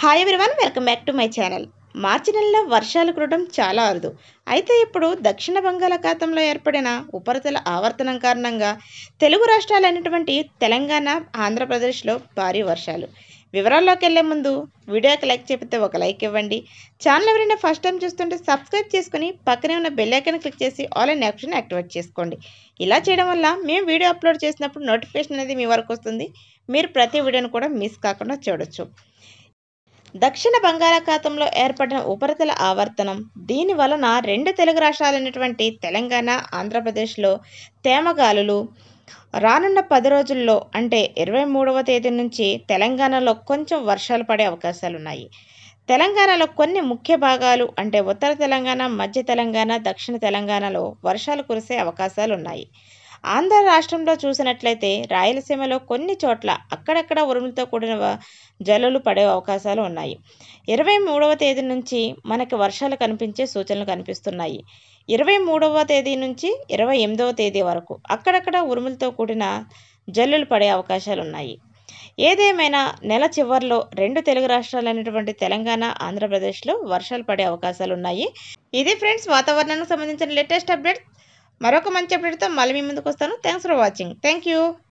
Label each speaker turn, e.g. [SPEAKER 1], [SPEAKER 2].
[SPEAKER 1] hi everyone welcome back to my channel మార్చి నెలలో వర్షాలు కురవడం చాలా అరుదు అయితే ఇప్పుడు దక్షిణ బంగాళాఖాతంలో ఏర్పడిన ఉపరితల ఆవర్తనం కారణంగా తెలుగు రాష్ట్రాలైనటువంటి తెలంగాణ ఆంధ్రప్రదేశ్లో భారీ వర్షాలు వివరాల్లోకి వెళ్లే ముందు వీడియోకి లైక్ చెప్తే ఒక లైక్ ఇవ్వండి ఛానల్ ఎవరైనా ఫస్ట్ టైం చూస్తుంటే సబ్స్క్రైబ్ చేసుకుని పక్కనే ఉన్న బెల్ ఐకాన్ క్లిక్ చేసి ఆల్ అండ్ ఆప్షన్ యాక్టివేట్ చేసుకోండి ఇలా చేయడం వల్ల మేము వీడియో అప్లోడ్ చేసినప్పుడు నోటిఫికేషన్ అనేది మీ వరకు వస్తుంది మీరు ప్రతి వీడియోను కూడా మిస్ కాకుండా చూడొచ్చు దక్షిణ బంగాళాఖాతంలో ఏర్పడిన ఉపరితల ఆవర్తనం దీని వలన రెండు తెలుగు రాష్ట్రాలైనటువంటి తెలంగాణ ఆంధ్రప్రదేశ్లో తేమగాలులు రానున్న పది రోజుల్లో అంటే ఇరవై మూడవ తేదీ నుంచి తెలంగాణలో కొంచెం వర్షాలు పడే అవకాశాలు ఉన్నాయి తెలంగాణలో కొన్ని ముఖ్య భాగాలు అంటే ఉత్తర తెలంగాణ మధ్య తెలంగాణ దక్షిణ తెలంగాణలో వర్షాలు కురిసే అవకాశాలు ఉన్నాయి ఆంధ్ర రాష్ట్రంలో చూసినట్లయితే రాయలసీమలో కొన్ని చోట్ల అక్కడక్కడ ఉరుములతో కూడిన వ- జల్లులు పడే అవకాశాలు ఉన్నాయి ఇరవై మూడవ తేదీ నుంచి మనకి వర్షాలు కనిపించే సూచనలు కనిపిస్తున్నాయి ఇరవై మూడవ తేదీ నుంచి ఇరవై ఎనిమిదవ తేదీ వరకు అక్కడక్కడ ఉరుములతో కూడిన జల్లులు పడే అవకాశాలు ఉన్నాయి ఏదేమైనా నెల చివరిలో రెండు తెలుగు రాష్ట్రాలైనటువంటి తెలంగాణ ఆంధ్రప్రదేశ్లో వర్షాలు పడే అవకాశాలు ఉన్నాయి ఇది ఫ్రెండ్స్ వాతావరణానికి సంబంధించిన లేటెస్ట్ అప్డేట్ మరొక మంచి అప్డేట్తో మళ్ళీ మీ ముందుకు వస్తాను thanks for watching thank you